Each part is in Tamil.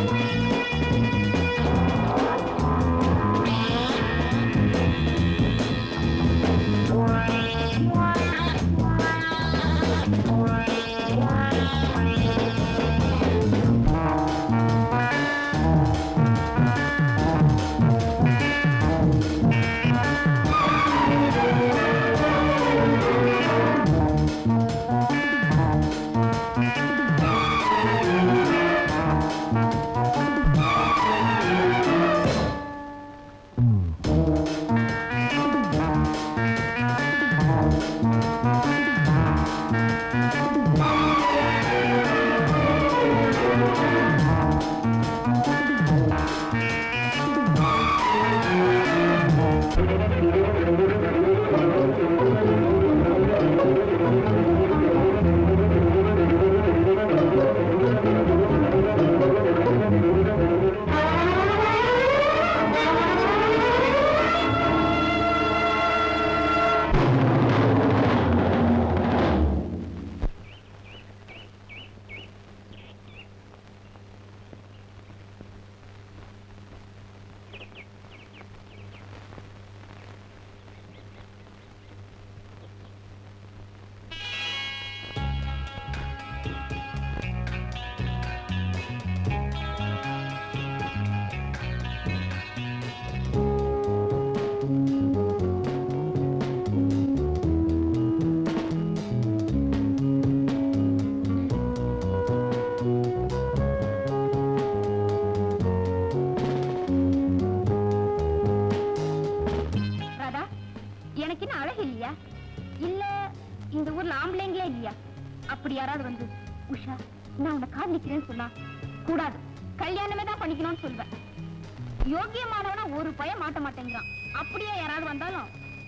ராதா எனக்கு என்ன அழகு இல்லையா இல்ல இந்த ஊர்ல ஆம்பளைங்களே இல்லையா அப்படி யாராவது வந்து உஷா நான் உன்னை காதலிக்கிறேன்னு சொன்னா கூடாது கல்யாணமே தான் பண்ணிக்கணும்னு சொல்வேன் யோக்கியமானவனா ஒரு பையன் மாட்ட மாட்டேங்கிறான் அப்படியே யாராவது வந்தாலும்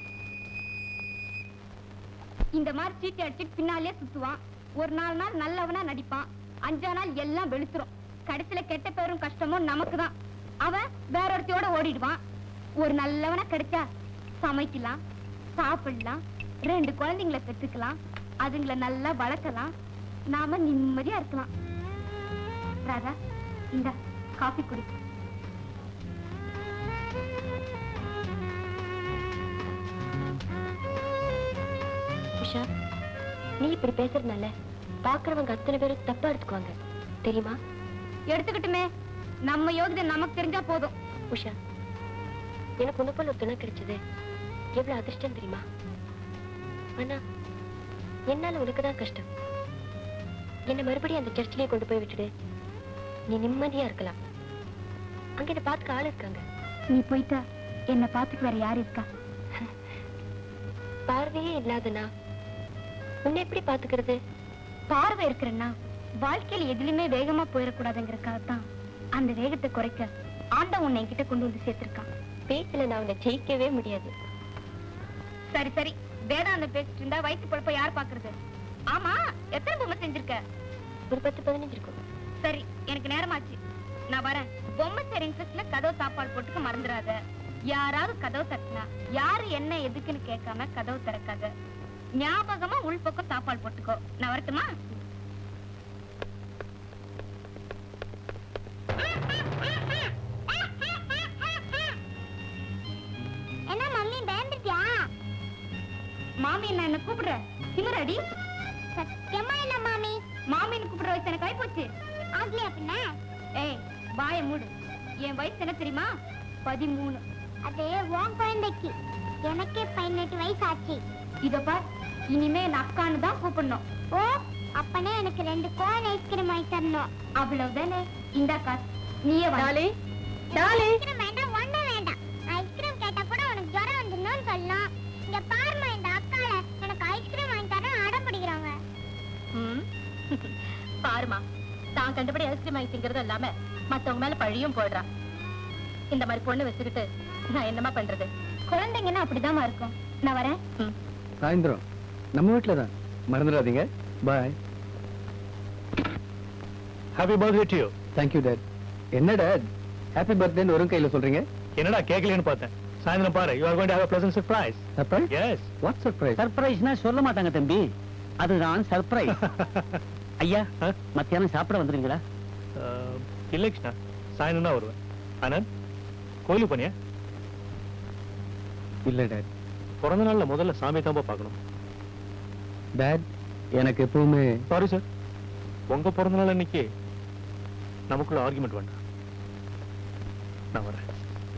இந்த மாதிரி சீட்டு அடிச்சுட்டு பின்னாலே சுத்துவான் ஒரு நாலு நாள் நல்லவனா நடிப்பான் அஞ்சா நாள் எல்லாம் வெளுத்துரும் கடைசியில கெட்ட பேரும் கஷ்டமும் நமக்கு தான் அவன் வேற ஒருத்தையோட ஓடிடுவான் ஒரு நல்லவனா கிடைச்சா சமைக்கலாம் சாப்பிடலாம் ரெண்டு குழந்தைங்களை பெற்றுக்கலாம் அதுங்களை நல்லா வளர்க்கலாம் நாம நிம்மதியா இருக்கலாம் ராதா இந்த காஃபி குடி உஷா நீ இப்படி பேசுறதுனால பாக்குறவங்க அத்தனை பேரும் தப்பா எடுத்துக்குவாங்க தெரியுமா எடுத்துக்கிட்டுமே நம்ம யோகிதை நமக்கு தெரிஞ்சா போதும் உஷா எனக்கு உன்னை போல ஒரு துணை கிடைச்சது எவ்வளவு அதிர்ஷ்டம் தெரியுமா ஆனா என்னால உனக்கு தான் கஷ்டம் என்ன மறுபடியும் அந்த சர்ச்சிலேயே கொண்டு போய் விட்டுடு நீ நிம்மதியா இருக்கலாம் அங்க என்ன பார்த்துக்க ஆள் இருக்காங்க நீ போயிட்டா என்ன பாத்துக்கு வேற யாரு இருக்கா பார்வையே இல்லாதனா உன்னை எப்படி பாத்துக்கிறது பார்வை இருக்கிறன்னா வாழ்க்கையில எதுலயுமே வேகமா போயிடக்கூடாதுங்கிறதுக்காகத்தான் அந்த வேகத்தை குறைக்க ஆண்ட உன்னை என்கிட்ட கொண்டு வந்து சேர்த்திருக்கான் பேச்சுல நான் உன்னை ஜெயிக்கவே முடியாது சரி சரி வேதாந்தம் பேசிட்டு இருந்தா வயிற்று பொழப்ப யார் பாக்குறது ஆமா எத்தனை பொம்மை செஞ்சிருக்க ஒரு பத்து பதினஞ்சு இருக்கும் சரி எனக்கு நேரமாச்சு நான் வரேன் பொம்மை சரி இன்ட்ரெஸ்ட்ல கதவு சாப்பாடு போட்டுக்க மறந்துடாத யாராவது கதவு தட்டினா யாரு என்ன எதுக்குன்னு கேட்காம கதவு திறக்காத ஞாபகமா உள்பக்கம் சாப்பாடு போட்டுக்கோ நான் வரட்டுமா என்ன மம்மி பயந்துட்டியா மாமி நான் என்ன கூப்பிடுற திமிரடி சத்தியமா இல்ல மாமி மாமின்னு கூப்பிடுற வயசு எனக்கு ஆயி போச்சு ஆகலையா பின்ன ஏய் வாய மூடு என் வயசு என்ன தெரியுமா பதிமூணு அது உன் குழந்தைக்கு எனக்கே பதினெட்டு வயசு ஆச்சு இத பார் இனிமே என் அக்கான்னு தான் கூப்பிடணும் ஓ அப்பனே எனக்கு ரெண்டு கோன் ஐஸ்கிரீம் வாங்கி தரணும் அவ்வளவுதானே இந்த காசு நீயே வா ஐஸ்கிரீம் வேண்டாம் ஒண்ணு வேண்டாம் ஐஸ்கிரீம் கேட்டா கூட உனக்கு ஜுரம் வந்துடணும்னு சொல்லலாம் இங்க பாருமா இந்த அக்கால எனக்கு ஐஸ்கிரீம் வாங்கி தரேன் அடம் பிடிக்கிறாங்க ம். பாருமா தான் கண்டுபடி ஐஸ்கிரீம் வாங்கி திங்கிறது இல்லாம மத்தவங்க மேல பழியும் போடுறா இந்த மாதிரி பொண்ணு வச்சுக்கிட்டு நான் என்னமா பண்றது குழந்தைங்கன்னா அப்படிதாம்மா இருக்கும் நான் வரேன் சாயந்தரம் நம்ம வீட்டில் தான் மறந்துடாதீங்க bye happy birthday to you thank you dad என்ன டேட் ஹாப்பி பர்த்டேன்னு ஒரு கையில் சொல்றீங்க என்னடா கேட்கலன்னு பார்த்தேன் சாயந்தரம் பாரு you are going to have a pleasant surprise surprise yes what surprise சர்ப்ரைஸ்னா சொல்ல மாட்டாங்க தம்பி அதுதான் சர்ப்ரைஸ் ஐயா ஆ? மத்தியானம் சாப்பிட வந்துருங்களா இல்லை கிருஷ்ணா சாயந்தரம் தான் வருவேன் ஆனந்த் கோயிலுக்கு போனியா இல்ல டேட் பிறந்த நாள்ல முதல்ல சாமி தான்ப்பா பார்க்கணும் டேட் எனக்கு எப்பவுமே சாரி சார் உங்க பிறந்த நாள் அன்னைக்கு நமக்குள்ள ஆர்குமெண்ட் வேண்டாம் நான் வரேன்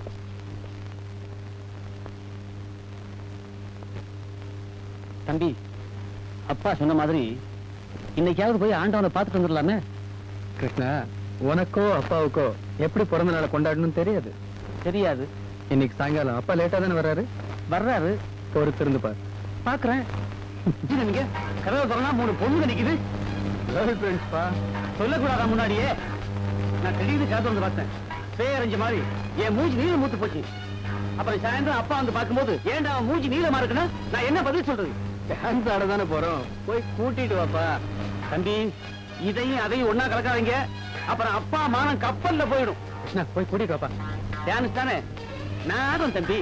தம்பி அப்பா சொன்ன மாதிரி இன்னைக்காவது போய் ஆண்டவனை பார்த்துட்டு வந்துடலாமே கிருஷ்ணா உனக்கோ அப்பாவுக்கோ எப்படி பிறந்த நாளை கொண்டாடணும்னு தெரியாது தெரியாது இன்னைக்கு சாயங்காலம் அப்பா லேட்டா தானே வர்றாரு வர்றாரு பொறுத்திருந்து பார் பாக்குறேன் இது நீங்க கதவை திறந்தா மூணு பொண்ணுங்க நிக்குது கேர்ள் ஃப்ரெண்ட்ஸ்பா சொல்லக்கூடாதா முன்னாடியே நான் திடீர்னு கதை வந்து பார்த்தேன் பேரஞ்ச மாதிரி என் மூஞ்சி நீளம் மூத்து போச்சு அப்புறம் சாயந்தரம் அப்பா வந்து பார்க்கும்போது ஏன்டா அவன் மூஞ்சி நீளமா இருக்குன்னா நான் என்ன பதில் சொல்றது டான்ஸ் ஆட தானே போறோம் போய் கூட்டிட்டு வாப்பா தம்பி இதையும் அதையும் ஒண்ணா கலக்காதீங்க அப்புறம் அப்பா மானம் கப்பல்ல போயிடும் கிருஷ்ணா போய் கூட்டிட்டு வாப்பா டான்ஸ் தானே நான் ஆடுறேன் தம்பி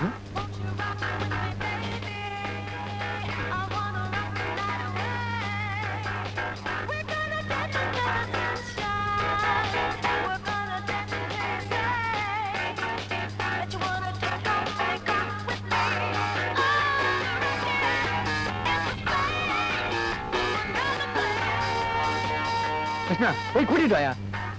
கிருஷ்ணா போய் கூட்டிட்டு வாயா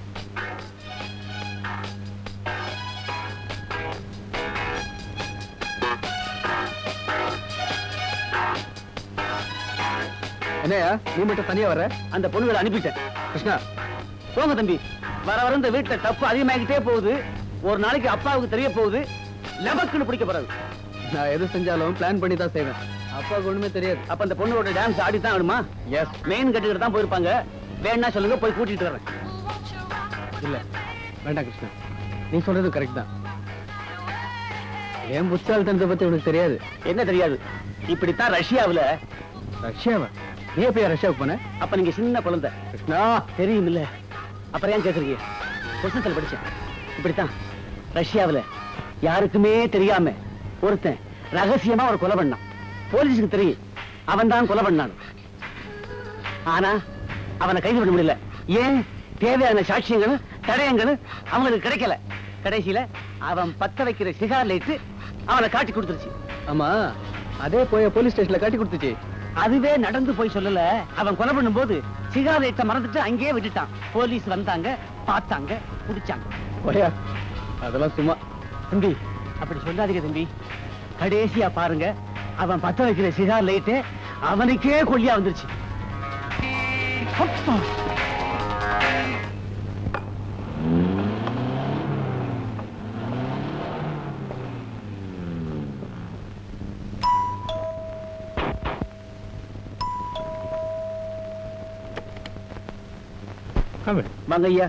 என்னையா நீ மட்டும் தனியா வர்ற அந்த பொண்ணுகளை அனுப்பிட்டேன் கிருஷ்ணா போங்க தம்பி வர வர இந்த வீட்டுல தப்பு அதிகமாகிட்டே போகுது ஒரு நாளைக்கு அப்பாவுக்கு தெரிய போகுது லெபக்குன்னு பிடிக்க போறாது நான் எது செஞ்சாலும் பிளான் பண்ணி தான் செய்வேன் அப்பாவுக்கு ஒண்ணுமே தெரியாது அப்ப அந்த பொண்ணோட டான்ஸ் ஆடி தான் ஆடுமா எஸ் மெயின் கட்டுக்கிட்டு தான் போயிருப்பாங்க வேணா சொல்லுங்க போய் கூட்டிட்டு வரேன் இல்ல வேண்டாம் கிருஷ்ணா நீ சொல்றது கரெக்ட் தான் என் புத்தாலித்தனத்தை பத்தி உனக்கு தெரியாது என்ன தெரியாது இப்படித்தான் ரஷ்யாவுல ரஷ்யாவா நீ எப்பயா ரஷ்யாவுக்கு போன அப்ப நீங்க சின்ன குழந்தை கிருஷ்ணா தெரியும் இல்ல அப்புறம் ஏன் கேக்குறீங்க புத்தகத்தில் படிச்சேன் இப்படித்தான் ரஷ்யாவுல யாருக்குமே தெரியாம ஒருத்தன் ரகசியமா ஒரு கொலை பண்ணான் போலீஸுக்கு தெரியும் அவன் தான் கொலை பண்ணான் ஆனா அவனை கைது பண்ண முடியல ஏன் தேவையான சாட்சியங்களும் தடயங்களும் அவங்களுக்கு கிடைக்கல கடைசியில அவன் பத்த வைக்கிற சிகார் லைட்டு அவனை காட்டி கொடுத்துருச்சு ஆமா அதே போய் போலீஸ் ஸ்டேஷன்ல காட்டி கொடுத்துச்சு அதுவே நடந்து போய் சொல்லல அவன் கொலை பண்ணும்போது சிகார் லைட்டை மறந்துட்டு அங்கேயே விட்டுட்டான் போலீஸ் வந்தாங்க பார்த்தாங்க பிடிச்சாங்க போயா அதெல்லாம் சும்மா தம்பி அப்படி சொல்லாதீங்க தம்பி கடைசியா பாருங்க அவன் பத்த வைக்கிற சிகார் லைட்டு அவனுக்கே கொல்லியா வந்துருச்சு அப்பா. Come in. வாங்க ஐயா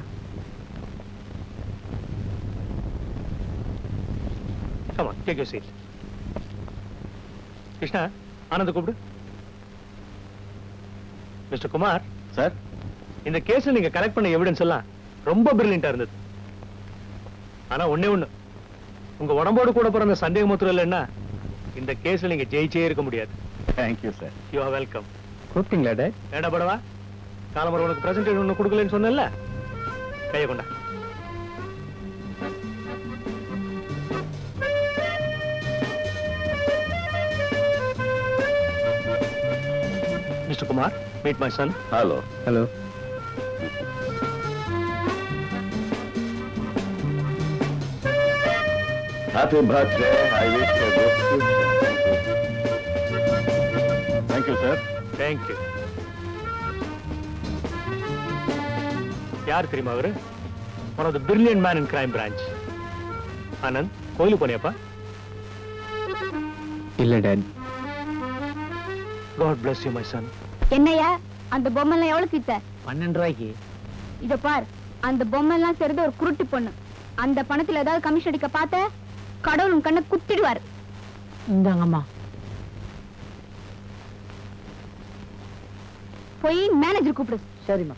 Come on, take your seat. Krishna ஆனந்த கூப்பிடு மிஸ்டர் குமார் சார் இந்த கேஸ்ல நீங்க கலெக்ட் பண்ண எவிடன்ஸ் எல்லாம் ரொம்ப பிரில்லியண்டா இருந்தது ஆனா ஒண்ணே ஒண்ணு உங்க உடம்போடு கூட பிறந்த சந்தேகமுத்திரம் இல்லைன்னா இந்த கேஸ்ல நீங்க ஜெயிச்சே இருக்க முடியாது thank you sir you are welcome கூப்பிட்டீங்களா டே ஏடா படவா காலம்பரம் உனக்கு பிரசன்டேஷன் ஒண்ணு கொடுக்கலன்னு சொன்னேன்ல கைய கொண்டா mister Kumar meet my son hello hello Happy birthday. I wish you a good future. Thank you, sir. Thank you யார் தெரியுமா அவரு one of the brilliant man in crime branch Anand கோயிலுக்கு போனியாப்பா இல்ல dad god bless you my son என்னையா அந்த பொம்மைலாம் எவ்வளவு வித்த பன்னெண்டு ரூபாய்க்கு இத பார் அந்த பொம்மைலாம் சேர்ந்து ஒரு குருட்டு பொண்ணு அந்த பணத்துல ஏதாவது கமிஷன் அடிக்க பார்த்த கடவுள் உன் கண்ணை குத்திடுவாரு இந்தாங்கம்மா போய் மேனேஜர் கூப்பிடு சரிம்மா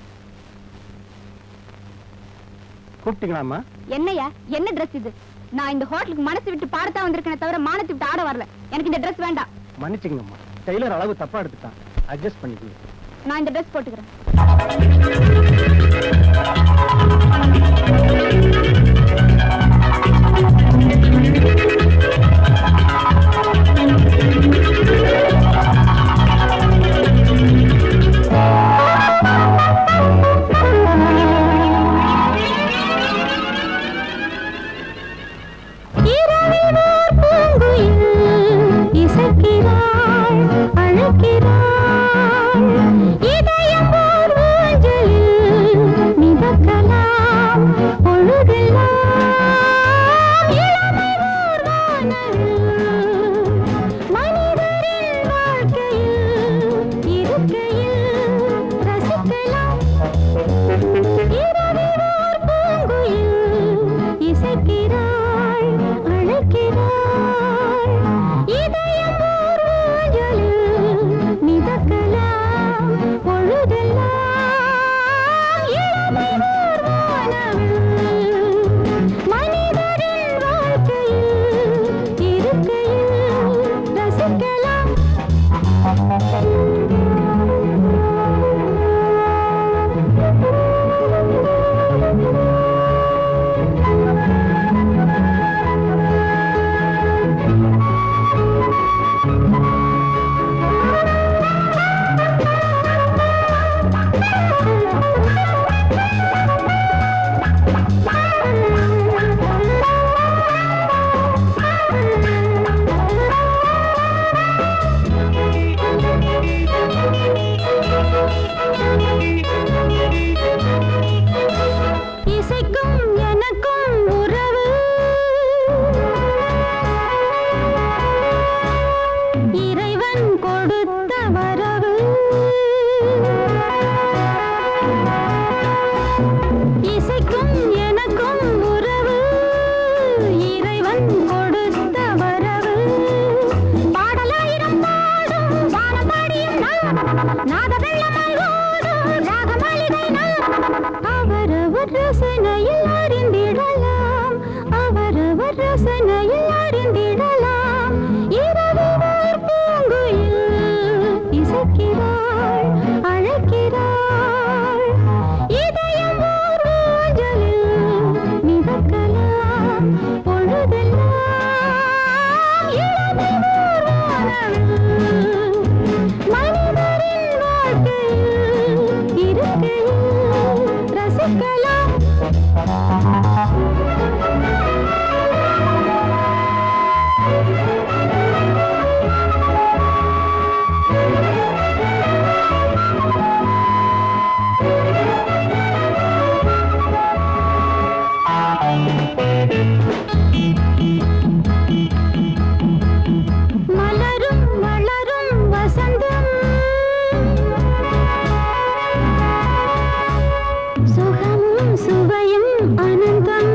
கூப்பிட்டீங்களாம்மா என்னையா என்ன Dress இது நான் இந்த ஹோட்டலுக்கு மனசு விட்டு பாடத்தான் வந்திருக்கேனே தவிர மானத்தை விட்டு ஆட வரல எனக்கு இந்த Dress வேண்டாம் மன்னிச்சுங்கம்மா டெய்லர் அளவு தப்பா எடுத்துட்டான் அட்ஜஸ்ட் பண்ணிக்கோங்க நான் இந்த Dress போட்டுக்கிறேன் இரவினோர் பூங்குயில் இசைக்கிறாள், அழைக்கிறாள். இதயம் ஓர் ஊஞ்சலில் மிதக்கலாம், பொழுதெல்லாம் இளமை ஓர் வானவில். மனிதரின் வாழ்க்கையில் இருக்கையில் ரசிக்கலாம் இரவினோர் பூங்குயில் இசைக்கிறாள், அழைக்கிறாள். இதயம் ஓர் ஊஞ்சலில் மிதக்கலாம், பொழுதெல்லாம் இளமை ஓர் வானவில். மனிதரின் வாழ்க்கையில் இருக்கையில் ரசிக்கலாம் இசைக்கும் எனக்கும் உறவு இறைவன் கொடுத்த வரவு இசைக்கும் எனக்கும் உறவு இறைவன் கொடுத்த வரவு பாடலாயிரம் பாடும் வானபாடியும் நான் நாத வெள்ளமாய் ஓடும் ராகமாளிகை நான் அவரவர் ரசனையில் அறிந்திடலாம் அவரவர் ரசனையில் அறிந்திடலாம் இரவினர் பூங்குயில் இசைக்கிறாள் அழைக்கிறாள் இதயம் ஓர் ஊஞ்சலில் மிதக்கலாம் பொழுதெல்லாம் இளமை ஓர் வானவில். மனிதரின் வாழ்க்கையில் இருக்கையில் ரசிக்கலாம் மலரும் மலரும் வசந்தம் சுகமும் சுவையும் அனந்தம்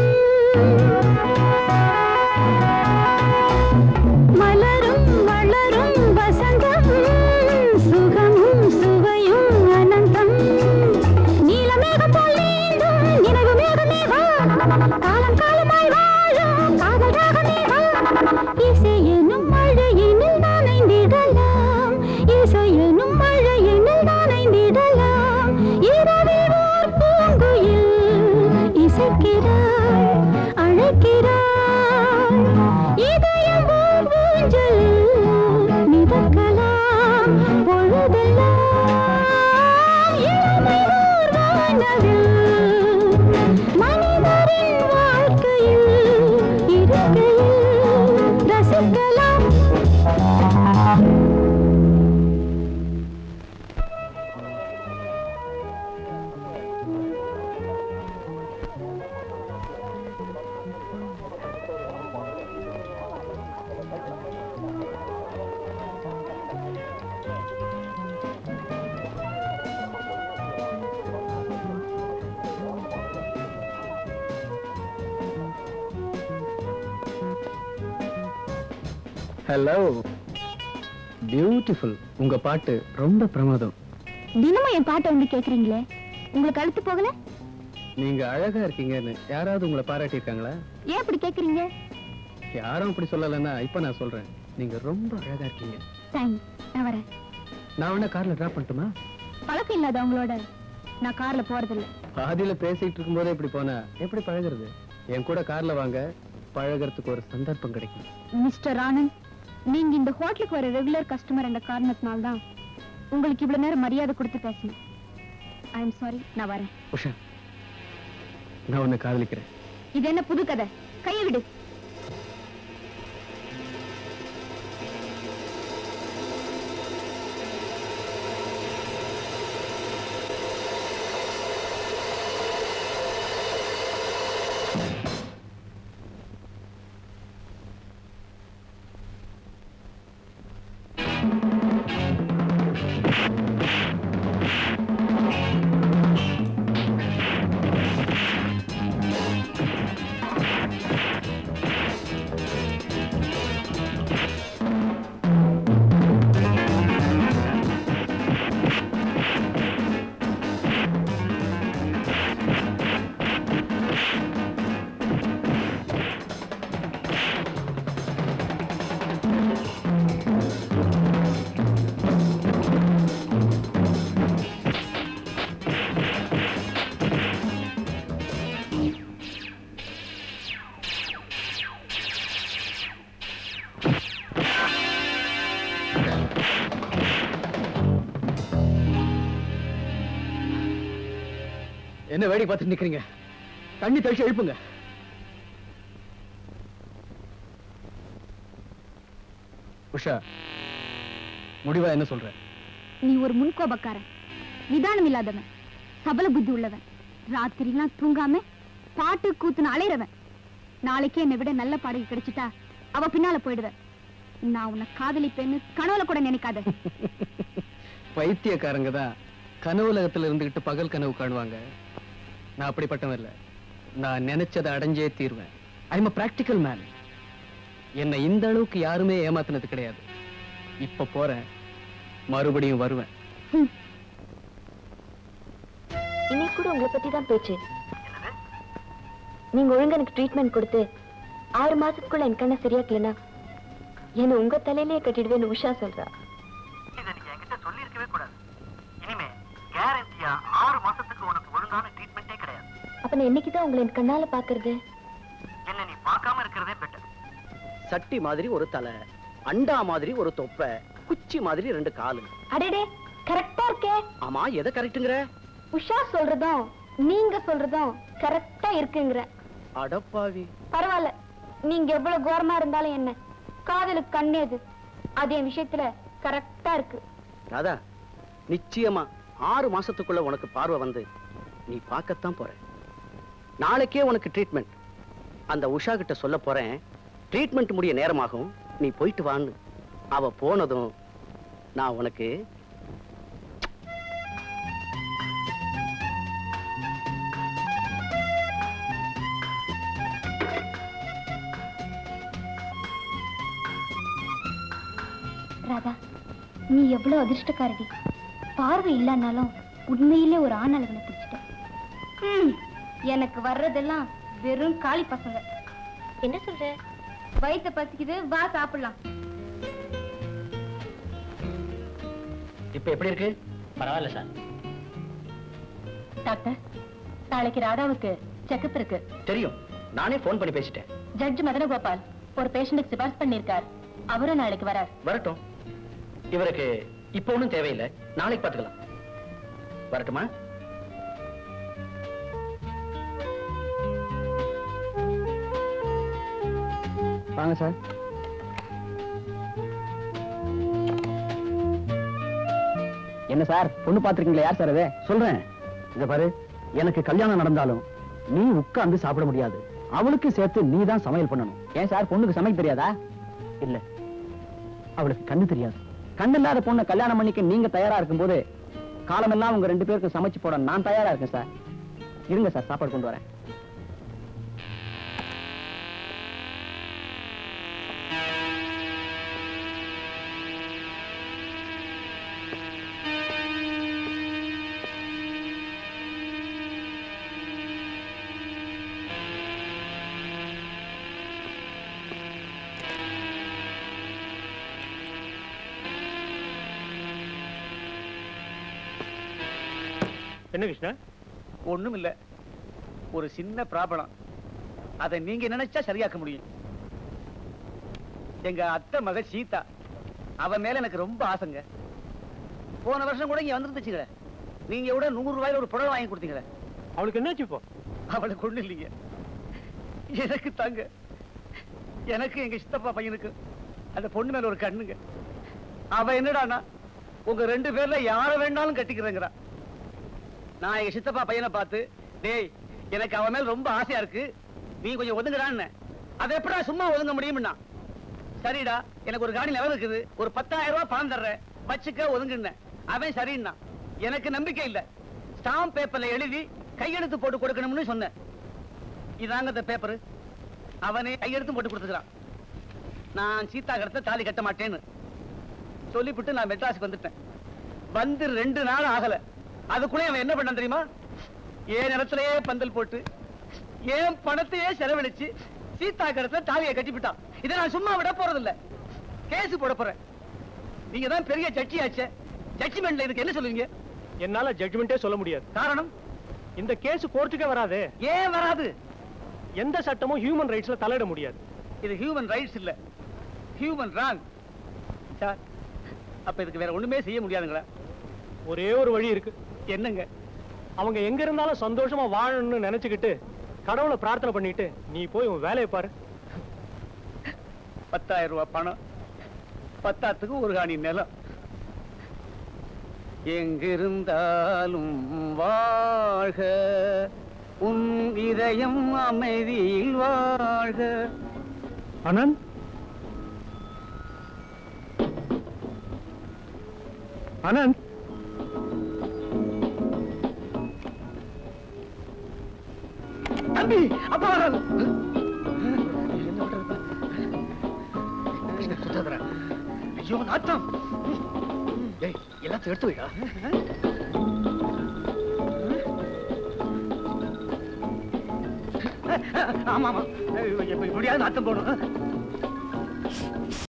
மலரும் மலரும் வசந்தம் சுகமும் சுவையும் அனந்தம் நீலமேகம் போல் நீந்தும் நினைவு மேகமேகா காலம் காலமாய் வாழும் காதல் ராகமேகா இசையெனும் மழையினில் நனைந்திடலாம் இசையெனும் மழையினில் நனைந்திடலாம் இரவில் ஓர் பூங்குயில் இசைக்கிறாள் அழைக்கிறாள் இதயம் ஓர் ஊஞ்சலில் மிதக்கலாம் பொழுதெல்லாம் இளமை ஓர் வானவில் மனிதரின் வாழ்க்கையில் இருக்கையில் ரசிக்கலாம் ஹலோ பியூட்டிஃபுல் உங்க பாட்டு ரொம்ப பிரமாதம் தினமும் என் பாட்டை வந்து கேக்குறீங்களே உங்களுக்கு அழுத்து போகல நீங்க அழகா இருக்கீங்கன்னு யாராவது உங்களை பாராட்டியிருக்காங்களா ஏன் அப்படி கேக்குறீங்க யாரும் அப்படி சொல்லலைன்னா இப்ப நான் சொல்றேன் நீங்க ரொம்ப அழகா இருக்கீங்க தேங்க்ஸ் நான் வரேன் நான் வேணா கார்ல டிராப் பண்ணட்டுமா பழக்கம் இல்லாத அவங்களோட நான் கார்ல போறதில்ல பாதியில பேசிட்டு இருக்கும்போதே இப்படி போனா எப்படி பழகுறது என் கூட கார்ல வாங்க பழகுறதுக்கு ஒரு சந்தர்ப்பம் கிடைக்கும் மிஸ்டர் ஆனந்த் நீங்க இந்த ஹோட்டலுக்கு வர ரெகுலர் கஸ்டமர் என்ற காரணத்தினால தான் உங்களுக்கு இவ்வளவு நேரம் மரியாதை கொடுத்து பேசணும் ஐ எம் சாரி நான் வரேன் உஷா நான் உன்னை காதலிக்கிறேன் இது என்ன புது கதை கையை விடு என்ன வேடி பார்த்துட்டு நிக்கிறீங்க தண்ணி தெளிச்சு எழுப்புங்க உஷா முடிவா என்ன சொல்ற நீ ஒரு முன்கோபக்காரன் நிதானம் இல்லாதவன் சபல புத்தி உள்ளவன் ராத்திரிலாம் தூங்காம பாட்டு கூத்துன்னு அலைறவன் நாளைக்கே என்னை விட நல்ல பாடகி கிடைச்சிட்டா அவ பின்னால போயிடுவேன் நான் உன்னை காதலிப்பேன்னு கனவுல கூட நினைக்காத பைத்தியக்காரங்க தான் கனவுலகத்துல இருந்துகிட்டு பகல் கனவு காணுவாங்க நான் அப்படிப்பட்டவன் இல்ல நான் நினைச்சதை அடைஞ்சே தீர்வேன் ஐம் பிராக்டிக்கல் மேன் என்னை இந்த அளவுக்கு யாருமே ஏமாத்தினது கிடையாது இப்ப போறேன் மறுபடியும் வருவேன் இன்னைக்கு கூட உங்களை பத்தி தான் பேச்சு நீங்க ஒழுங்கா எனக்கு ட்ரீட்மெண்ட் கொடுத்து ஆறு மாசத்துக்குள்ள என் கண்ணை சரியாக்கலனா என்ன உங்க தலையிலேயே கட்டிடுவேன்னு உஷா சொல்றா இதை நீங்க என்கிட்ட சொல்லியிருக்கவே கூடாது இனிமே கேரண்டியா ஆறு மாசத்துக்கு உனக்கு ஒழுங்கான ட்ரீட்மெண்ட்டே கிடையாது அப்ப நான் என்னைக்குதான் உங்களை என் கண்ணால பாக்குறது என்ன நீ பார்க்காம இருக்கிறதே பெட்டர் சட்டி மாதிரி ஒரு தலை அண்டா மாதிரி ஒரு தொப்பை குச்சி மாதிரி ரெண்டு காலு அடடே கரெக்டா இருக்கே ஆமா எதை கரெக்ட்டுங்கிற உஷா சொல்றதும் நீங்க சொல்றதும் கரெக்டா இருக்குங்கிற அடப்பாவி பரவாயில்ல நீங்க எவ்வளவு கோரமா இருந்தாலும் என்ன காதலுக்கு கண்ணேது அது என் விஷயத்துல கரெக்டா இருக்கு ராதா நிச்சயமா ஆறு மாசத்துக்குள்ள உனக்கு பார்வை வந்து நீ பார்க்கத்தான் போற நாளைக்கே உனக்கு ட்ரீட்மெண்ட் அந்த உஷா கிட்ட சொல்ல போறேன் ட்ரீட்மெண்ட் முடிய நேரமாகும் நீ போயிட்டு வான்னு அவ போனதும் நான் உனக்கு ராதா நீ எவ்வளவு அதிர்ஷ்டக்காரடி பார்வை இல்லைன்னாலும் உண்மையிலே ஒரு ஆண் அழகனை பிடிச்சிட்ட ம், எனக்கு வர்றதெல்லாம் வெறும் காளி பசங்க என்ன சொல்ற வயித்த பசிக்குது வா சாப்பிடலாம் இப்ப எப்படி இருக்கு பரவாயில்ல சார் டாக்டர் நாளைக்கு ராதாவுக்கு செக்கப் இருக்கு தெரியும் நானே ஃபோன் பண்ணி பேசிட்டேன் ஜட்ஜ் மதனகோபால் ஒரு பேஷண்ட்டுக்கு சிபாரிசு பண்ணிருக்கார் அவரும் நாளைக்கு வரார் வரட்டும் இவருக்கு இப்ப ஒண்ணும் தேவையில்லை நாளைக்கு பாத்துக்கலாம் வரட்டுமா வாங்க சார் என்ன சார் பொண்ணு பாத்திருக்கீங்களா யார் சார் அது சொல்றேன் இத பாரு எனக்கு கல்யாணம் நடந்தாலும் நீ உட்கார்ந்து சாப்பிட முடியாது அவளுக்கு சேர்த்து நீ தான் சமையல் பண்ணணும் ஏன் சார் பொண்ணுக்கு சமைக்க தெரியாதா இல்ல அவளுக்கு கண்ணு தெரியாது கண்ணு இல்லாத பொண்ணை கல்யாணம் பண்ணிக்க நீங்க தயாரா இருக்கும்போது காலமெல்லாம் உங்க ரெண்டு பேருக்கும் சமைச்சு போட நான் தயாரா இருக்கேன் சார் இருங்க சார் சாப்பாடு கொண்டு வரேன் என்ன கிருஷ்ணா ஒண்ணும் இல்ல ஒரு சின்ன ப்ராப்ளம் அதை நீங்க நினைச்சா சரியாக்க முடியும் எங்க அத்தை மக சீதா அவ மேல எனக்கு ரொம்ப ஆசைங்க போன வருஷம் கூட இங்க வந்துருந்துச்சுங்களே நீங்க கூட நூறு ரூபாயில ஒரு புடவை வாங்கி கொடுத்தீங்களே அவளுக்கு என்னாச்சு இப்போ அவளுக்கு ஒண்ணு இல்லைங்க எனக்கு தாங்க எனக்கு எங்க சித்தப்பா பையனுக்கு அந்த பொண்ணு மேல ஒரு கண்ணுங்க அவ என்னடான்னா உங்க ரெண்டு பேர்ல யார வேணாலும் கட்டிக்கிறேங்கிறா நான் எங்க சித்தப்பா பையனை பார்த்து டேய் எனக்கு அவன் மேல ரொம்ப ஆசையா இருக்கு நீ கொஞ்சம் ஒதுங்குறான்னு அதை எப்படா சும்மா ஒதுங்க முடியும்னா சரிடா எனக்கு ஒரு காணி லெவல் இருக்குது ஒரு பத்தாயிரம் ரூபாய் பணம் தர்றேன் வச்சுக்க ஒதுங்குன்னேன் அவன் சரின்னா எனக்கு நம்பிக்கை இல்ல ஸ்டாம்ப் பேப்பர்ல எழுதி கையெழுத்து போட்டு கொடுக்கணும்னு சொன்னேன் இதாங்க இந்த பேப்பர் அவனே கையெழுத்து போட்டு கொடுத்துக்கிறான் நான் சீதா கடத்த தாலி கட்ட மாட்டேன்னு சொல்லிவிட்டு நான் மெட்ராஸுக்கு வந்துட்டேன் வந்து ரெண்டு நாள் ஆகல அதுக்குள்ளே அவன் என்ன பண்ணான் தெரியுமா ஏன் நிலத்திலேயே பந்தல் போட்டு ஏன் பணத்தையே செலவழிச்சு சீதா கடத்துல தாலியை கட்டிவிட்டான் இதை நான் சும்மா விட போறது இல்ல கேஸ் போட போறேன் நீங்க தான் பெரிய ஜட்ஜி ஆச்சே ஜட்ஜ்மெண்ட்ல இதுக்கு என்ன சொல்லுவீங்க என்னால ஜட்ஜ்மெண்டே சொல்ல முடியாது காரணம் இந்த கேஸ் கோர்ட்டுக்கே வராதே ஏன் வராது எந்த சட்டமும் ஹியூமன் ரைட்ஸ்ல தலையிட முடியாது இது ஹியூமன் ரைட்ஸ் இல்ல ஹியூமன் ராங் சார் அப்ப இதுக்கு வேற ஒண்ணுமே செய்ய முடியாதுங்களா ஒரே ஒரு வழி இருக்கு என்னங்க அவங்க எங்க இருந்தாலும் சந்தோஷமா வாழணும்னு நினைச்சுக்கிட்டு கடவுளை பிரார்த்தனை பண்ணிட்டு நீ போய் உன் வேலையை பாரு பத்தாயிரம் ரூபாய் பணம் பத்தாத்துக்கு ஒரு காணி நிலம் எங்கிருந்தாலும் வாழ்க உன் இதயம் அமைதியில் வாழ்க அனந்த் அனந்த் தம்பி அப்பா வராது ஐயோ நாட்டம் ஏய் எல்லாத்தையும் எடுத்து வைடா ஆமா ஆமா இப்ப இப்படியாவது நாட்டம் போகணும்